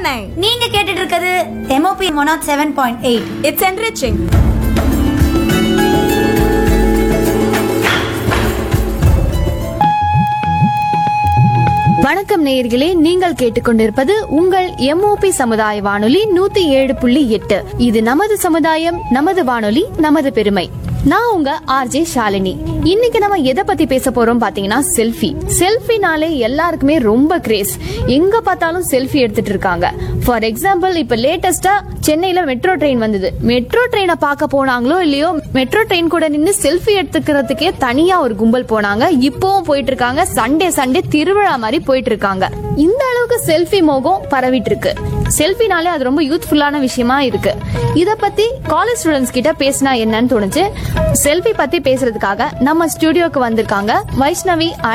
சென்னை நீங்க கேட்டுட்டு இருக்கிறது MOP monad seven point eight it's enriching வணக்கம் நேயர்களே நீங்கள் கேட்டுக்கொண்டிருப்பது உங்கள் எம்ஓபி சமுதாய வானொலி நூத்தி ஏழு புள்ளி எட்டு இது நமது சமுதாயம் நமது வானொலி நமது பெருமை நான் உங்க ஆர்ஜே ஷாலினி இன்னைக்கு நம்ம எதை பத்தி பேச போறோம் பாத்தீங்கன்னா செல்ஃபி செல்ஃபினாலே எல்லாருக்குமே ரொம்ப கிரேஸ் எங்க பார்த்தாலும் செல்ஃபி எடுத்துட்டு இருக்காங்க ஃபார் எக்ஸாம்பிள் இப்ப லேட்டஸ்டா சென்னையில மெட்ரோ ட்ரெயின் வந்தது மெட்ரோ ட்ரெயினை பார்க்க போனாங்களோ இல்லையோ மெட்ரோ ட்ரெயின் கூட நின்று செல்ஃபி எடுத்துக்கிறதுக்கே தனியா ஒரு கும்பல் போனாங்க இப்பவும் போயிட்டு இருக்காங்க சண்டே சண்டே திருவிழா மாதிரி போயிட்டு இருக்காங்க இந்த அளவுக்கு செல்ஃபி மோகம் பரவிட்டு இருக்கு செல்ஃபினாலே அது ரொம்ப யூத்ஃபுல்லான விஷயமா இருக்கு இத பத்தி காலேஜ் ஸ்டூடெண்ட்ஸ் கிட்ட பேசினா என்னன்னு தோணுச்சு செல்ஃபி பத்தி பேசுறதுக்காக நம்ம ஸ்டுடியோக்கு வந்திருக்காங்க வைஷ்ணவி